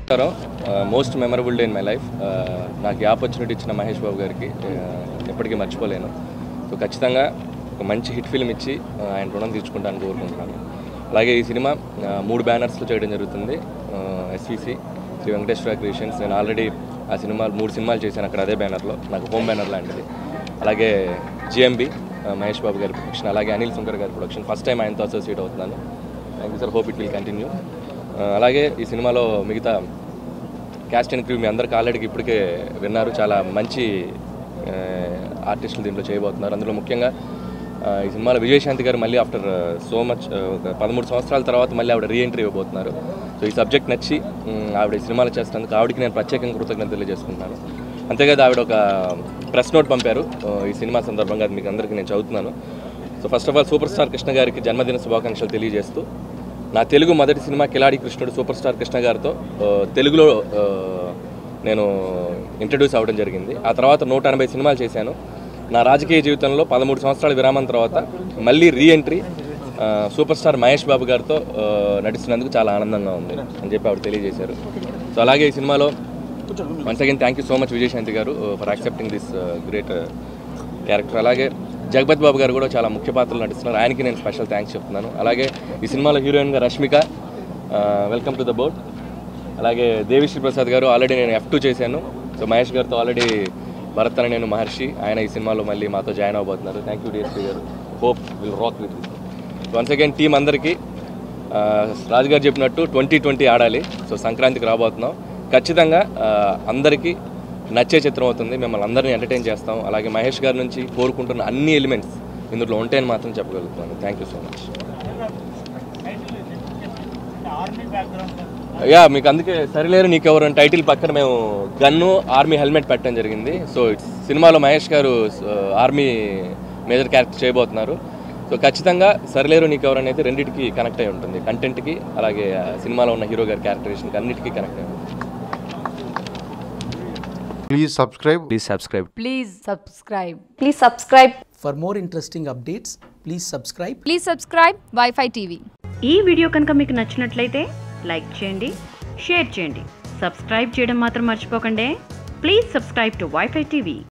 నమస్కారం most memorable day in my life నాకు ఈ ఆపర్చునిటీ ఇచ్చిన మహేష్ బాబు గారికి uh, ఎప్పటికీ మర్చిపోలేను సో ఖచ్చితంగా ఒక మంచి హిట్ ఫిల్మ్ ఇచ్చి uh, ఆయన రుణం తీర్చుకుంటాను కోరుకుంటున్నాను అలాగే ఈ సినిమా uh, మూడు బ్యానర్స్లో చేయడం జరుగుతుంది ఎస్విసి శ్రీ వెంకటేశ్వర క్రియేషన్స్ నేను ఆల్రెడీ ఆ సినిమాలు మూడు సినిమాలు చేశాను అక్కడ అదే బ్యానర్లో నాకు హోమ్ బ్యానర్ లాంటిది అలాగే జిఎంబి మహేష్ బాబు గారి ప్రొడక్షన్ అలాగే అనిల్ శంకర్ గారి ప్రొడక్షన్ ఫస్ట్ టైం ఆయనతో అసోసియేట్ అవుతున్నాను thank you sir hope it will continue అలాగే ఈ సినిమాలో మిగతా క్యాస్ట్ అండ్ క్రూ మీ అందరికి ఆల్రెడీ ఇప్పటికే విన్నారు చాలా మంచి ఆర్టిస్టులు దీంట్లో చేయబోతున్నారు అందులో ముఖ్యంగా ఆ, ఈ సినిమాలో విజయశాంతి గారు మళ్ళీ ఆఫ్టర్ సో మచ్ ఒక పదమూడు సంవత్సరాల తర్వాత మళ్ళీ ఆవిడ రీఎంట్రీ ఇవ్వబోతున్నారు సో ఈ సబ్జెక్ట్ నచ్చి మ్, ఆవిడ ఈ సినిమాలో చేస్తున్నందుకు ఆవిడకి నేను ప్రత్యేకంగా కృతజ్ఞత తెలియజేసుకుంటున్నాను అంతేకాదు ఆవిడ ఒక ప్రెస్ నోట్ పంపారు ఆ, ఈ సినిమా సందర్భంగా అది మీకు అందరికీ నేను చదువుతున్నాను so first of all super star Krishna గారికి జన్మదిన శుభాకాంక్షలు తెలియజేస్తూ నా తెలుగు మొదటి సినిమా కిలాడి కృష్ణుడు సూపర్ స్టార్ కృష్ణ గారితో ఆ, తెలుగులో ఆ, నేను ఇంట్రడ్యూస్ అవ్వడం జరిగింది ఆ తర్వాత నూట ఎనభై సినిమాలు చేశాను నా రాజకీయ జీవితంలో పదమూడు సంవత్సరాల విరామం తర్వాత మళ్ళీ రీఎంట్రీ ఆ, సూపర్ స్టార్ మహేష్ బాబు గారితో ఆ, నటిస్తున్నందుకు చాలా ఆనందంగా ఉంది అని చెప్పి ఆవిడ తెలియజేశారు సో అలాగే ఈ సినిమాలో once again thank you so much Vijayashanti గారు for accepting this great character అలాగే జగపతి బాబు గారు కూడా చాలా ముఖ్య పాత్రలు నటిస్తున్నారు ఆయనకి నేను స్పెషల్ థ్యాంక్స్ చెప్తున్నాను అలాగే ఈ సినిమాలో హీరోయిన్గా Rashmika welcome to the board అలాగే దేవిశ్రీ ప్రసాద్ గారు ఆల్రెడీ నేను ఎఫ్ టూ చేశాను సో మహేష్ గారితో ఆల్రెడీ భరత్ అని నేను మహర్షి ఆయన ఈ సినిమాలో మళ్ళీ మాతో జాయిన్ అవబోతున్నారు థ్యాంక్ యూ డిఎస్పీ గారు hope will rock with once again team అందరికీ ఆ, రాజు గారు చెప్పినట్టు ట్వంటీ ట్వంటీ ఆడాలి సో సంక్రాంతికి రాబోతున్నాం ఖచ్చితంగా ఆ, అందరికీ నచ్చే చిత్రం అవుతుంది మిమ్మల్ని అందరినీ ఎంటర్టైన్ చేస్తాం అలాగే మహేష్ గారి నుంచి కోరుకుంటున్న అన్ని ఎలిమెంట్స్ ఇందులో ఉంటాయని మాత్రం చెప్పగలుగుతున్నాను థ్యాంక్ యూ సో మచ్ యా మీకు అందుకే సరిలేరు నీకెవరు అని టైటిల్ పక్కన మేము గన్ను ఆర్మీ హెల్మెట్ పెట్టడం జరిగింది సో ఇట్స్ సినిమాలో మహేష్ గారు ఆర్మీ మేజర్ క్యారెక్టర్ చేయబోతున్నారు సో ఖచ్చితంగా సరిలేరు నీకెవరు అనేది రెండింటికి కనెక్ట్ అయి ఉంటుంది కంటెంట్కి అలాగే ఆ సినిమాలో ఉన్న హీరో గారి క్యారెక్టరేషన్కి అన్నిటికీ కనెక్ట్ అయి ఉంటుంది Please subscribe. Please subscribe. Please subscribe. Please subscribe For more interesting updates, please subscribe Please subscribe Wi-Fi TV. ఈ వీడియో కనుక మీకు నచ్చినట్లయితే లైక్ చేయండి షేర్ చేయండి సబ్స్క్రైబ్ చేయడం మాత్రం మర్చిపోకండి please subscribe to wifi TV